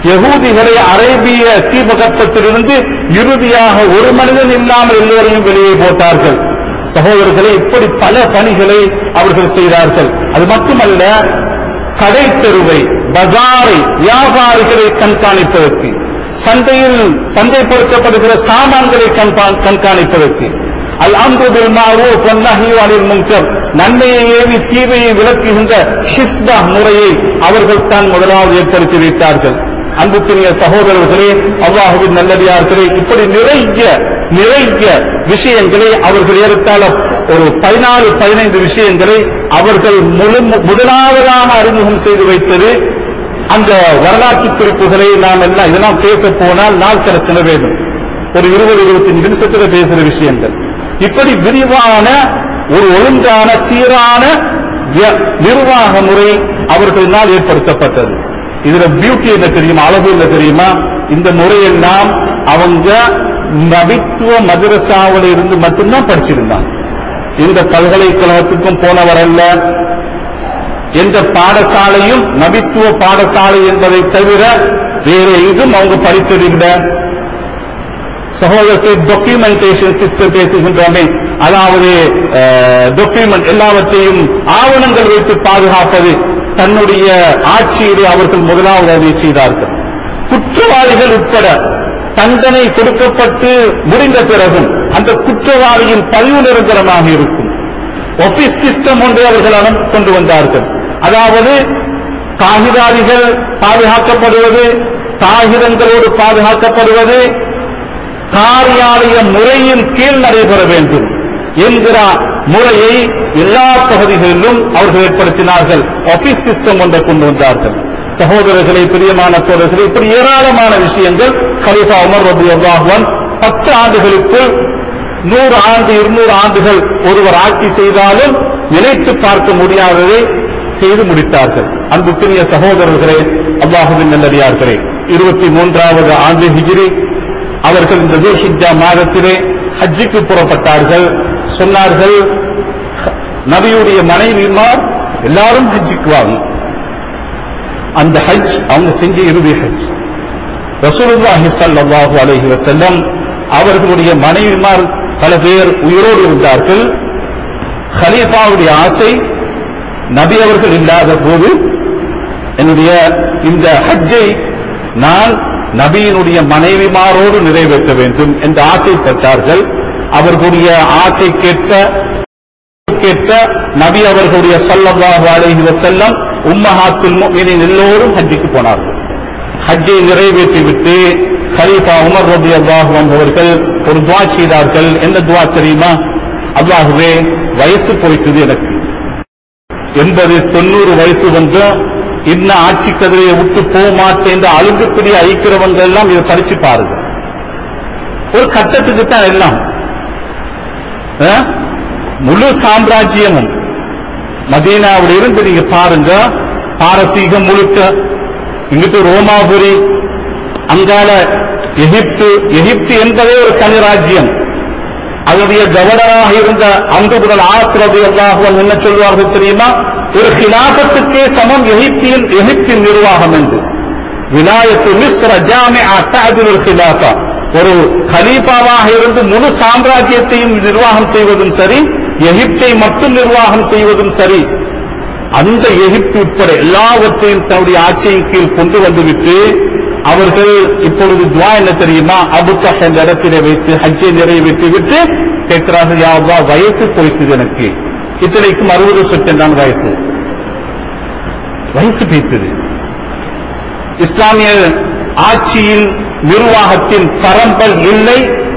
யகூதிகளை அரேபிய தீபகற்பத்திலிருந்து இறுதியாக ஒரு மனிதன் இல்லாமல் எல்லோரையும் வெளியே போட்டார்கள் சகோதரர்களை இப்படி பல பணிகளை அவர்கள் செய்தார்கள் அது மட்டுமல்ல கடை தெருவை பஜாரை வியாபாரிகளை கண்காணிப்பதற்கு சந்தையில் சந்தைப்படுத்தப்படுகிற சாமான்களை கண்கா- கண்காணிப்பதற்கு அல் அம்ரு பில் மஅரூஃப் வன் நஹ்யு அனில் முன்கர் நன்மையை ஏவி தீமையை விளக்குகின்ற ஹிஸ்பா முறையை அவர்கள் தான் முதலாவது ஏற்படுத்தி வைத்தார்கள் அன்புக்குரிய சகோதரர்களே அல்லாஹுவின் நல்லடியார்களே இப்படி நிறைய நிறைய விஷயங்களை அவர்கள் ஏறத்தாழ ஒரு பதினாலு பதினைந்து விஷயங்களை அவர்கள் முழு முதலாவதாக அறிமுகம் செய்து வைத்தது அந்த வரலாற்று குறிப்புகளை நாம் எல்லாம் இதெல்லாம் பேச போனால் நாள் கணக்கிட வேண்டும் ஒரு இருபது இருபத்தஞ்சு நிமிஷத்துல பேசுற விஷயங்கள் இப்படி விரிவான ஒரு ஒழுங்கான சீரான ய- நிர்வாக முறை அவர்களினால் ஏற்படுத்தப்பட்டது இதுல பியூட்டி என்ன தெரியுமா அழகு என்ன தெரியுமா இந்த முறையெல்லாம் அவங்க நபித்துவ மதரசாவில் இருந்து மட்டும்தான் படிச்சிருந்தாங்க இந்த பல்கலைக்கழகத்துக்கும் போனவர் அல்ல எந்த பாடசாலையும் நபித்துவ பாடசாலை என்பதை தவிர வேற எங்கும் அவங்க படித்ததில்லை சகோதரத்தை டாக்குமெண்டேஷன் சிஸ்டம் பேசுகின்றோமே அதாவது டாக்குமெண்ட் எல்லாவற்றையும் ஆவணங்கள் வைத்து பாதுகாப்பது தன்னுடைய ஆட்சியிலே அவர்கள் முதலாவது அதை செய்தார்கள் குற்றவாளிகள் உட்பட தண்டனை கொடுக்கப்பட்டு முடிந்த பிறகும் அந்த குற்றவாளியின் பதிவு நிரந்தரமாக இருக்கும் ஆபீஸ் சிஸ்டம் ஒன்றை அவர்கள் அனம் கொண்டு வந்தார்கள் அதாவது காகிதாதிகள் பாதுகாக்கப்படுவது காகிதங்களோடு பாதுகாக்கப்படுவது காரியாலய முறையின் கீழ் நடைபெற வேண்டும் என்கிற முறையை எல்லா பகுதிகளிலும் அவர்கள் ஏற்படுத்தினார்கள் ஆபீஸ் சிஸ்டம் ஒன்றை கொண்டு வந்தார்கள் சகோதரர்களை பிரியமான தோழர்களே இப்படி ஏராளமான விஷயங்கள் கலிஃபா உமர் ரபி அல்லாஹுவன் பத்து ஆண்டுகளுக்குள் நூறு ஆண்டு இருநூறு ஆண்டுகள் ஒருவர் ஆட்சி செய்தாலும் நினைத்து பார்க்க முடியாததை செய்து முடித்தார்கள் அன்புக்குரிய சகோதரர்களே அல்லாஹுவின் நல்லடியார்களே இருபத்தி மூன்றாவது ஆண்டு ஹிஜ்ரி அவர்கள் இந்த துல்ஹிஜ்ஜா மாதத்திலே ஹஜ்ஜுக்கு புறப்பட்டார்கள் சொன்னார்கள் நபியுடைய மனைவிமார் எல்லாரும் ஹஜ்ஜுக்கு வாங்க அந்த ஹஜ் அவங்க செஞ்ச இறுதி ஹஜ் ரசூலுல்லாஹி ஸல்லல்லாஹு அலைஹி வஸல்லம் அவர்களுடைய மனைவிமார் பல பேர் உயிரோடு இருந்தார்கள் ஹலீஃபாவுடைய ஆசை நபி அவர்கள் இல்லாத போது என்னுடைய இந்த ஹஜ்ஜை நான் நபியினுடைய மனைவிமாரோடு நிறைவேற்ற வேண்டும் என்று ஆசைப்பட்டார்கள் அவர்களுடைய ஆசை கேட்க கேட்க நபி அவர்களுடைய ஸல்லல்லாஹு அலைஹி வஸல்லம் உம்மஹாத்துல் முஃமினீன் எல்லோரும் ஹஜ்ஜுக்கு போனார்கள் ஹஜ்ஜை நிறைவேற்றிவிட்டு கலீஃபா உமர் ரலியல்லாஹு அன்ஹு அவர்கள் ஒரு துஆ செய்தார்கள் என்ன துஆ தெரியுமா அல்லாஹ்வே வயசு போயிட்டது எனக்கு எண்பது தொண்ணூறு வயசு வந்து இன்ன ஆட்சி கதிரையை விட்டு போக மாட்டேன் என்று அழுகுக்குரிய அழிக்கிறவங்க எல்லாம் இதை படிச்சு பாருங்க ஒரு கட்டத்துக்கு தான் எல்லாம் ஆ? முழு சாம்ராஜ்யமும் மதீனாவில் இருந்து நீங்க பாருங்க பாரசீகம் முழுக்க இங்கிட்டு ரோமாபுரி அங்கால எகிப்து எகிப்து என்பதே ஒரு தனி ராஜ்யம் அதனுடைய கவர்னராக இருந்த அன்புடன் ஆசிரதி அல்லாஹுவன் என்ன சொல்வார்கள் தெரியுமா ஒரு கிலாபத்துக்கே சமம் எகிப்தியின் எகிப்தின் நிர்வாகம் என்று விலாயத்து மிஸ்ர ஜாமிஆ தஅதுல் கிலாஃபா ஒரு கலீஃபாவாக இருந்து முழு சாம்ராஜ்யத்தையும் நிர்வாகம் செய்வதும் சரி எகிப்தை மட்டும் நிர்வாகம் செய்வதும் சரி அந்த எகிப்து உட்பட எல்லாவற்றையும் தன்னுடைய ஆட்சியின் கீழ் கொண்டு வந்துவிட்டு அவர்கள் இப்பொழுது துவா என்ன தெரியுமா அபுத்தஹ் என்ற இடத்திலே வைத்து ஹஜ்ஜை நிறைவேற்றி விட்டு கேட்கிறார்கள் யாவா வயசு போய்த்தது எனக்கு இத்தனைக்கும் அறுபது சொச்சம் தான் வயசு வயசு போய்த்தது இஸ்லாமிய ஆட்சியின் நிர்வாகத்தின் பரம்பல் இல்லை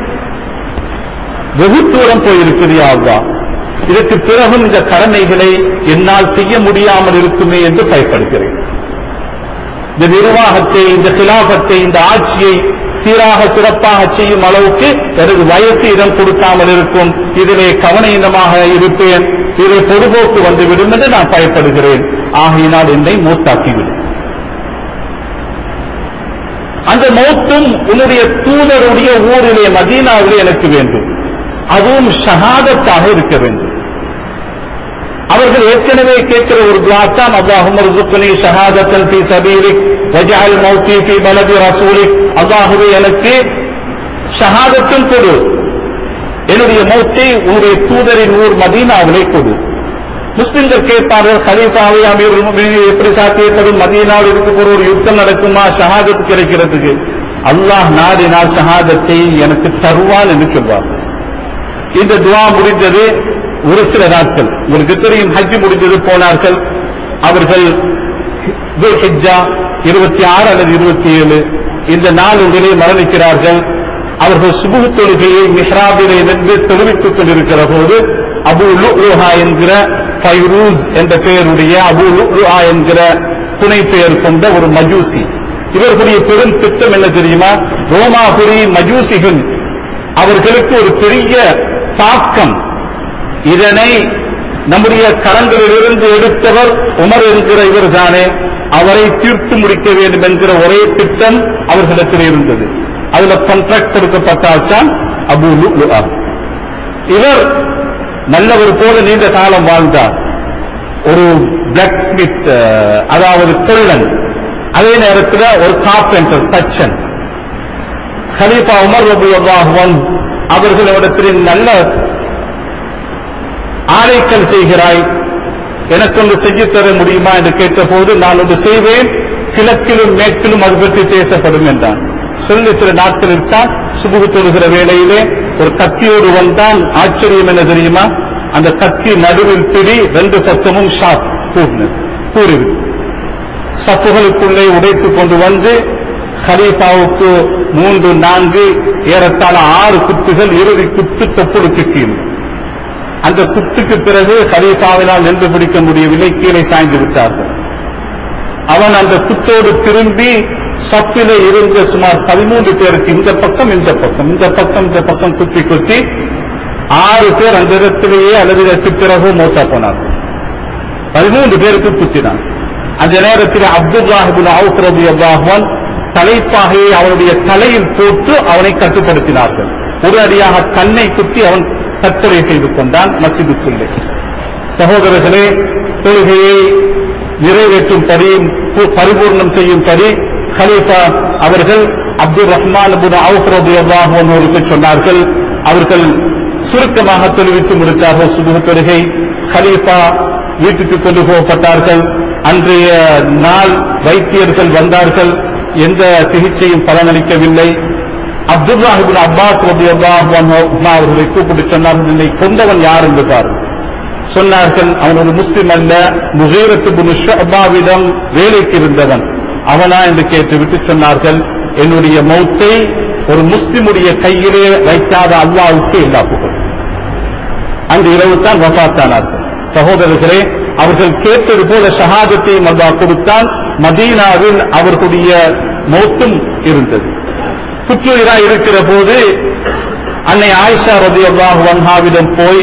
வெகு தூரம் போயிருக்கிறது யாவா இதற்கு பிறகும் இந்த கடமைகளை என்னால் செய்ய முடியாமல் இருக்குமே என்று பயப்படுகிறேன் இந்த நிர்வாகத்தை இந்த கிலாபத்தை இந்த ஆட்சியை சீராக சிறப்பாக செய்யும் அளவுக்கு எனது வயசு இடம் கொடுக்காமல் இருக்கும் இதிலே கவனீனமாக இருப்பேன் இதிலே பொதுபோக்கு வந்துவிடும் என்று நான் பயப்படுகிறேன் ஆகையினால் என்னை மூத்தாக்கிவிடும் அந்த மௌத்தும் உன்னுடைய தூதருடைய ஊரிலே மதீனாவிலே எனக்கு வேண்டும் அதுவும் ஷஹாதத்தாக இருக்க வேண்டும் அவர் அவர்கள் ஏற்கனவே கேட்கிற ஒரு துவா தான் அல்லாஹும் ருசுக்குனி ஷஹாதத்தன் ஃபி சபீலிக் வஜஅல் மௌத்தி ஃபி பலதி ரசூலிக் அல்லாஹுவே எனக்கு ஷஹாதத்தும் கொடு என்னுடைய மௌத்தை உன்னுடைய தூதரின் ஊர் மதீனாவிலே கொடு முஸ்லிம்கள் கேட்பார்கள் கலீஃபாவை அமீர் எப்படி சாத்தியப்படும் மதியனால் இருக்கக்கூடிய ஒரு யுத்தம் நடக்குமா ஷஹாதத் கிடைக்கிறதுக்கு அல்லாஹ் நாடினால் ஷஹாதத்தை எனக்கு தருவான் என்று சொல்வார் இந்த துவா முடிந்தது ஒரு சில நாட்கள் உங்களுக்கு தெரியும் ஹஜ் முடிந்தது போனார்கள் அவர்கள் ஹிஜ்ஜா இருபத்தி ஆறு அல்லது இருபத்தி ஏழு இந்த நாளிலே மரணிக்கிறார்கள் அவர்கள் சுபுகு தொழுகையை மிஹ்ராபிலே நின்று தெரிவித்துக் கொண்டிருக்கிற போது அபு லுஹா என்கிற ஃபைரூஸ் என்ற பெயருடைய அபு லுஹா என்கிற துணை பெயர் கொண்ட ஒரு மஜூசி இவர்களுடைய பெரும் திட்டம் என்ன தெரியுமா ரோமாபுரி மஜூசிகள் அவர்களுக்கு ஒரு பெரிய தாக்கம் இதனை நம்முடைய கரங்களிலிருந்து எடுத்தவர் உமர் என்கிற இவர் தானே அவரை தீர்த்து முடிக்க வேண்டும் என்கிற ஒரே திட்டம் அவர்களிடத்தில் இருந்தது அதுல கான்ட்ராக்ட் கொடுக்கப்பட்டால்தான் அபு லுஆ இவர் நல்லவர் போல நீண்ட காலம் வாழ்ந்தார் ஒரு பிளாக் ஸ்மித் அதாவது கொள்ளன் அதே நேரத்தில் ஒரு கார்பெண்டர் தச்சன் ஹலீஃபா உமர் ரபு அல்லாஹுவன் அவர்களிடத்தில் நல்ல ஆலைக்கல் செய்கிறாய் எனக்கு ஒன்று செய்து தர முடியுமா என்று கேட்டபோது நான் ஒன்று செய்வேன் கிழக்கிலும் மேற்கிலும் அது பற்றி பேசப்படும் என்றான் சொல்லி சில நாட்களில் தான் சுபுகு தொழுகிற வேளையிலே ஒரு கத்தியோடு வந்தான் ஆச்சரியம் என்ன தெரியுமா அந்த கத்தி நடுவில் பிடி ரெண்டு பக்கமும் ஷாப் கூறியது சப்புகளுக்குள்ளே உடைத்துக் கொண்டு வந்து ஹலீஃபாவுக்கு மூன்று நான்கு ஏறத்தாழ ஆறு குத்துகள் இறுதி குத்து தொப்புளுக்கு கீழ் அந்த குத்துக்கு பிறகு ஹலீஃபாவினால் நின்று பிடிக்க முடியவில்லை கீழே சாய்ந்து விட்டார்கள் அவன் அந்த குத்தோடு திரும்பி சப்பிலே இருந்த சுமார் பதிமூன்று பேருக்கு இந்த பக்கம் இந்த பக்கம் இந்த பக்கம் இந்த பக்கம் குத்தி குத்தி ஆறு பேர் அந்த இடத்திலேயே அல்லது இதற்கு பிறகு மூத்தா போனார்கள் பதிமூன்று பேருக்கு குத்தினான் அந்த நேரத்தில் அப்துல்லாஹிபின் அவுத்ரபி அல்லாஹுவன் தலைப்பாகையை அவனுடைய தலையில் போட்டு அவனை கட்டுப்படுத்தினார்கள் உடனடியாக கண்ணை குத்தி அவன் தற்கொலை செய்து கொண்டான் மசிதுக்குள்ளே சகோதரர்களே தொழுகையை நிறைவேற்றும்படி பரிபூர்ணம் செய்யும்படி ஹலீஃபா அவர்கள் அப்துல் ரஹ்மான் அவர்களுக்கு சொன்னார்கள் அவர்கள் சுருக்கமாக தெரிவித்து முடித்தார்கள் சுபுக தொழுகை ஹலீஃபா வீட்டுக்கு கொண்டு போகப்பட்டார்கள் அன்றைய நாள் வைத்தியர்கள் வந்தார்கள் எந்த சிகிச்சையும் பலனளிக்கவில்லை அப்துல்லாஹிபின் அப்பாஸ் ரபி அவர்களை கூப்பிட்டு சொன்னார்கள் என்னை கொண்டவன் யார் என்று பாருங்கள் சொன்னார்கள் அவன் ஒரு முஸ்லிம் அல்ல முகீரத்து ஷபாவிடம் வேலைக்கு இருந்தவன் அவனா என்று கேட்டுவிட்டு சொன்னார்கள் என்னுடைய மௌத்தை ஒரு முஸ்லிமுடைய கையிலே வைக்காத அல்லாவுக்கு எல்லா புகழ் அந்த இரவு தான் வபாத்தானார்கள் சகோதரர்களே அவர்கள் கேட்டது போல ஷஹாதத்தையும் அல்லா கொடுத்தான் மதீனாவில் அவர்களுடைய மௌத்தும் இருந்தது புற்றுயிராய் இருக்கிற போது அன்னை ஆயிஷா ரபி அல்லாஹ் வன்ஹாவிடம் போய்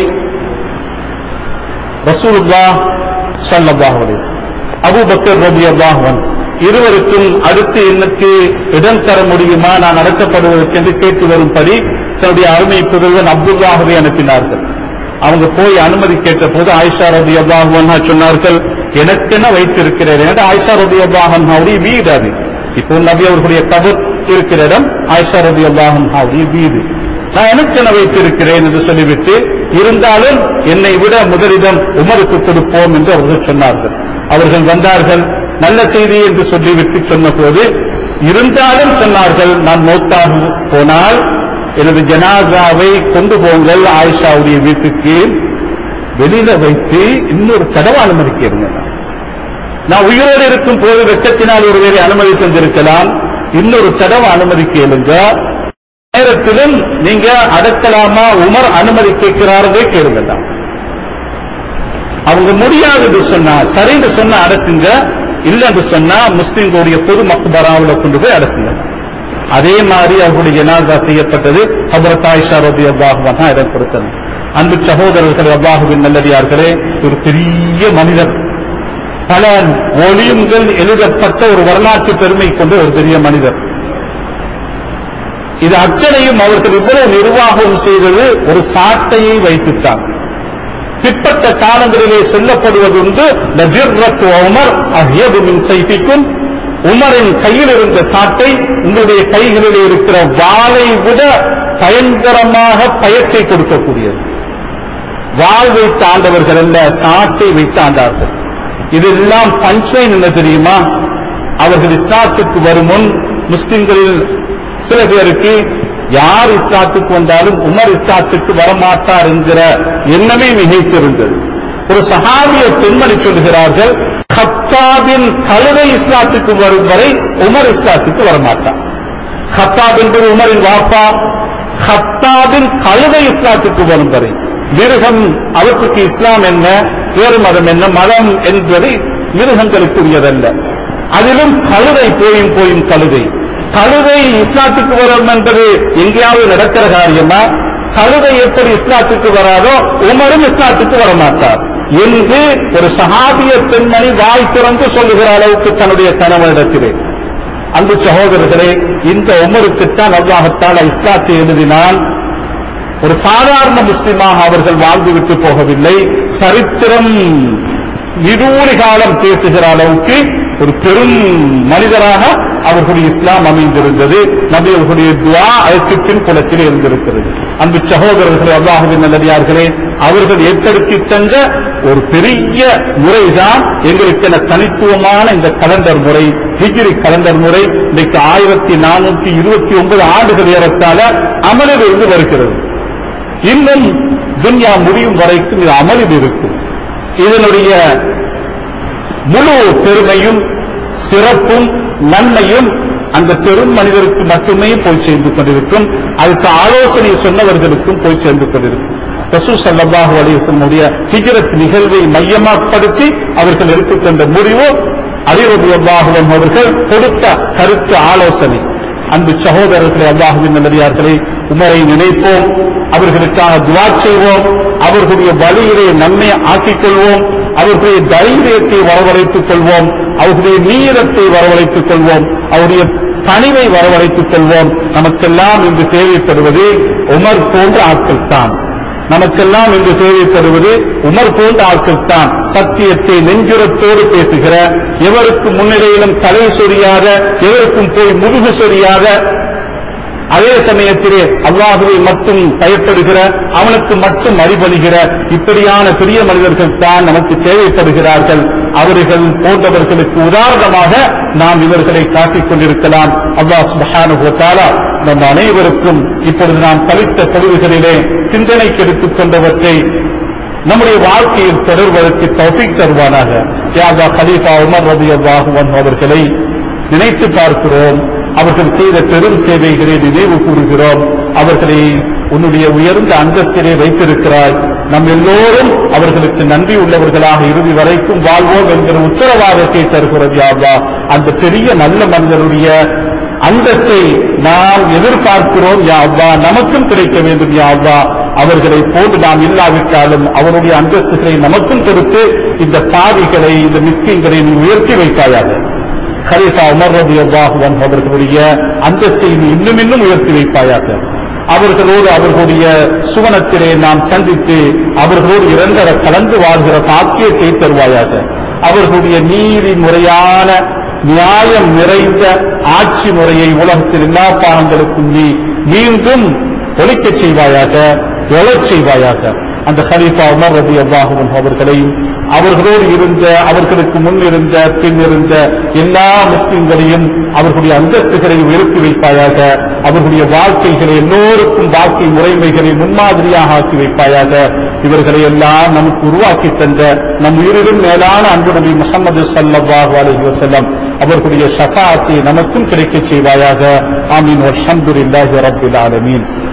ரசூலுல்லா சல்லல்லாஹு அலைஹி அபூபக்கர் ரபி அல்லாஹுவன் இருவருக்கும் அடுத்து எனக்கு இடம் தர முடியுமா நான் அடக்கப்படுவதற்கு என்று கேட்டு வரும்படி தன்னுடைய அருமை புதல்வன் அப்துல்லாகவே அனுப்பினார்கள் அவங்க போய் அனுமதி கேட்ட போது ஆயிஷா ரபி அல்லாஹுவன்ஹா சொன்னார்கள் எனக்கென வைத்திருக்கிறேன் என்று ஆயிஷா ரபி அல்லாஹன்ஹாவுடைய வீடு அது இப்போ நபி அவர்களுடைய கபர் இருக்கிற இடம் ஆயிஷா ரபி அல்லாஹன்ஹாவுடைய வீடு நான் எனக்கென வைத்திருக்கிறேன் என்று சொல்லிவிட்டு இருந்தாலும் என்னை விட முதலிடம் உமருக்கு கொடுப்போம் என்று அவர்கள் சொன்னார்கள் அவர்கள் வந்தார்கள் நல்ல செய்தி என்று சொல்லிவிட்டு சொன்னபோது இருந்தாலும் சொன்னார்கள் நான் மௌத்தாக போனால் எனது ஜனாசாவை கொண்டு போங்கள் ஆயிஷாவுடைய வீட்டுக்கு வெளியில வைத்து இன்னொரு தடவை அனுமதிக்கிறேங்க நான் உயிரோடு இருக்கும் போது வெக்கத்தினால் ஒருவேளை அனுமதி தந்திருக்கலாம் இன்னொரு தடவை அனுமதி கேளுங்க நேரத்திலும் நீங்க அடக்கலாமா உமர் அனுமதி கேட்கிறாரே கேளுங்க அவங்க முடியாது என்று சொன்னா சரின்னு சொன்னா அடக்குங்க இல்ல என்று சொன்னா முஸ்லிம்களுடைய பொது மக்பராவில் கொண்டு போய் அடக்குங்க அதே மாதிரி அவர்களுடைய ஜனாதா செய்யப்பட்டது ஹபரத் ஆயிஷா ரபி அல்லாஹுவன் தான் இடம் கொடுத்தது அன்பு சகோதரர்கள் அல்லாஹுவின் நல்லடியார்களே ஒரு பெரிய மனிதர் பல ஒளியுங்கள் எழுதப்பட்ட ஒரு வரலாற்று பெருமை கொண்ட ஒரு பெரிய மனிதர் இது அத்தனையும் அவர்கள் இவ்வளவு நிர்வாகம் செய்தது ஒரு சாட்டையை வைத்துத்தான் பிற்பட்ட காலங்களிலே சொல்லப்படுவதுண்டு லஜிர்ரத்து உமர் அஹ்யது மின் சைஃபிக்கும் உமரின் கையில் இருந்த சாட்டை உங்களுடைய கைகளில் இருக்கிற வாளை விட பயங்கரமாக பயத்தை கொடுக்கக்கூடியது வாள் வைத்து ஆண்டவர்கள் அல்ல சாட்டை வைத்து ஆண்டார்கள் இதெல்லாம் பஞ்ச்லைன் என்ன தெரியுமா அவர்கள் இஸ்லாத்துக்கு வரும் முன் முஸ்லிம்களில் சில பேருக்கு யார் இஸ்லாத்துக்கு வந்தாலும் உமர் இஸ்லாத்துக்கு வரமாட்டார் என்கிற எண்ணமே மிகைத்திருந்தது ஒரு சஹாபிய பெண்மணி சொல்கிறார்கள் ஹத்தாபின் கழுதை இஸ்லாத்துக்கு வரும் வரை உமர் இஸ்லாத்துக்கு வரமாட்டார் ஹத்தாப் என்பது உமரின் வாப்பா ஹத்தாபின் கழுதை இஸ்லாத்துக்கு வரும் வரை மிருகம் அவற்றுக்கு இஸ்லாம் என்ன வேறு மதம் என்ன மதம் என்பது மிருகங்களுக்குரியதல்ல அதிலும் கழுதை போயும் போயும் கழுதை கழுதை இஸ்லாத்துக்கு வரும் என்பது எங்கேயாவது நடக்கிற காரியமா கழுதை எப்படி இஸ்லாத்துக்கு வராதோ உமரும் இஸ்லாத்துக்கு வரமாட்டார் என்று ஒரு சஹாபிய பெண்மணி வாய் திறந்து சொல்லுகிற அளவுக்கு தன்னுடைய கணவனிடத்திலே அன்பு சகோதரர்களே இந்த உமருக்குத்தான் அல்லாஹத்தால இஸ்லாத்தை எழுதினால் ஒரு சாதாரண முஸ்லிமாக அவர்கள் வாழ்ந்துவிட்டு போகவில்லை சரித்திரம் இருவரி காலம் பேசுகிற அளவுக்கு ஒரு பெரும் மனிதராக அவர்களுடைய இஸ்லாம் அமைந்திருந்தது நபி அவர்களுடைய துவா அதற்கு பின்புலத்தில் இருந்திருக்கிறது அன்பு சகோதரர்களே அல்லாஹுவின் நல்லடியார்களே அவர்கள் ஏற்படுத்தி தந்த ஒரு பெரிய முறைதான் எங்களுக்கென தனித்துவமான இந்த கலண்டர் முறை ஹிஜ்ரி கலண்டர் முறை இன்றைக்கு ஆயிரத்தி நானூற்றி இருபத்தி ஒன்பது ஆண்டுகள் ஏறத்தாழ அமலில் இருந்து வருகிறது இன்னும் துன்யா முடியும் வரைக்கும் இது அமலில் இருக்கும் இதனுடைய முழு பெருமையும் சிறப்பும் நன்மையும் அந்த பெரும் மனிதருக்கு மட்டுமே போய் சேர்ந்து கொண்டிருக்கும் அதுக்கு ஆலோசனை சொன்னவர்களுக்கும் போய் சேர்ந்து கொண்டிருக்கும் ரசூ சல்லாஹு அலிசனுடைய ஹிஜரத் நிகழ்வை மையமாப்படுத்தி அவர்கள் எடுத்துக்கொண்ட முடிவு அலிரபி அல்லாஹுவம் அவர்கள் கொடுத்த கருத்து ஆலோசனை அன்பு சகோதரர்களே அல்லாஹுவின் நல்லடியார்களே உமரை நினைப்போம் அவர்களுக்காக துவா செய்வோம் அவர்களுடைய வழியிலே நன்மை ஆக்கிக் கொள்வோம் அவர்களுடைய தைரியத்தை வரவழைத்துக் கொள்வோம் அவர்களுடைய நீரத்தை வரவழைத்துக் கொள்வோம் அவருடைய பணிவை வரவழைத்துக் கொள்வோம் நமக்கெல்லாம் இன்று தேவைப்படுவது உமர் போன்ற ஆட்கள் தான் நமக்கெல்லாம் இன்று தேவைப்படுவது உமர் போன்ற ஆட்கள் தான் சத்தியத்தை நெஞ்சுரத்தோடு பேசுகிற எவருக்கு முன்னிலையிலும் தலை சொரியாத எவருக்கும் போய் முதுகு சொரியாத அதே சமயத்திலே அல்லாஹுவை மட்டும் பயப்படுகிற அவனுக்கு மட்டும் அடிபணிகிற இப்படியான பெரிய மனிதர்கள் தான் நமக்கு தேவைப்படுகிறார்கள் அவர்கள் போன்றவர்களுக்கு உதாரணமாக நாம் இவர்களை காட்டிக் கொண்டிருக்கலாம் அல்லாஹ் சுபஹானுஹு வ தஆலா நம் அனைவருக்கும் இப்பொழுது நாம் கழித்த தெளிவுகளிலே சிந்தனைக்கு எடுத்துக் கொண்டவற்றை நம்முடைய வாழ்க்கையில் தொடர்வதற்கு தௌஃபீக் தருவானாக யாதா கலீஃபா உமர் ரலியல்லாஹு அன்ஹு அவர்களை நினைத்து பார்க்கிறோம் அவர்கள் செய்த பெரும் சேவைகளை நினைவு கூறுகிறோம் அவர்களை உன்னுடைய உயர்ந்த அந்தஸ்திலே வைத்திருக்கிறாய் நம் எல்லோரும் அவர்களுக்கு நன்றி உள்ளவர்களாக இறுதி வரைக்கும் வாழ்வோம் என்கிற உத்தரவாதத்தை தருகிறது யாவா அந்த பெரிய நல்ல மனிதருடைய அந்தஸ்தை நாம் எதிர்பார்க்கிறோம் யா அவ்வா நமக்கும் கிடைக்க வேண்டும் யா அவ்வா அவர்களை போன்று நாம் இல்லாவிட்டாலும் அவருடைய அந்தஸ்துகளை நமக்கும் கொடுத்து இந்த பாவிகளை இந்த மிஸ்கின்களை நீ உயர்த்தி வைத்தாயாக ஹரிஃபா உமர் ரபி அல்லாஹுவன் அவர்களுடைய அந்தஸ்தை நீ இன்னும் இன்னும் உயர்த்தி வைப்பாயாக அவர்களோடு அவர்களுடைய சுவனத்திலே நாம் சந்தித்து அவர்களோடு இரண்டர கலந்து வாழ்கிற பாக்கியத்தை தருவாயாக அவர்களுடைய நீதி முறையான நியாயம் நிறைந்த ஆட்சி முறையை உலகத்தில் எல்லா பாகங்களுக்கும் நீ மீண்டும் ஒழிக்கச் செய்வாயாக எழச் செய்வாயாக அந்த ஹலீஃபா உமர் ரபி அல்லாஹுவன் அவர்களையும் அவர்களோடு இருந்த அவர்களுக்கு முன் இருந்த பின் இருந்த எல்லா முஸ்லிம்களையும் அவர்களுடைய அந்தஸ்துகளை உயர்த்தி வைப்பாயாக அவர்களுடைய வாழ்க்கைகளை எல்லோருக்கும் வாழ்க்கை முறைமைகளை முன்மாதிரியாக ஆக்கி வைப்பாயாக இவர்களை எல்லாம் நமக்கு உருவாக்கி தந்த நம் உயிரிலும் மேலான அன்பு நபி முகமது சல்லாஹு அலஹி வசல்லம் அவர்களுடைய ஷஃபாத்தை நமக்கும் கிடைக்கச் செய்வாயாக ஆமீன் அல்ஹம்துலில்லாஹி ரப்பில் ஆலமீன்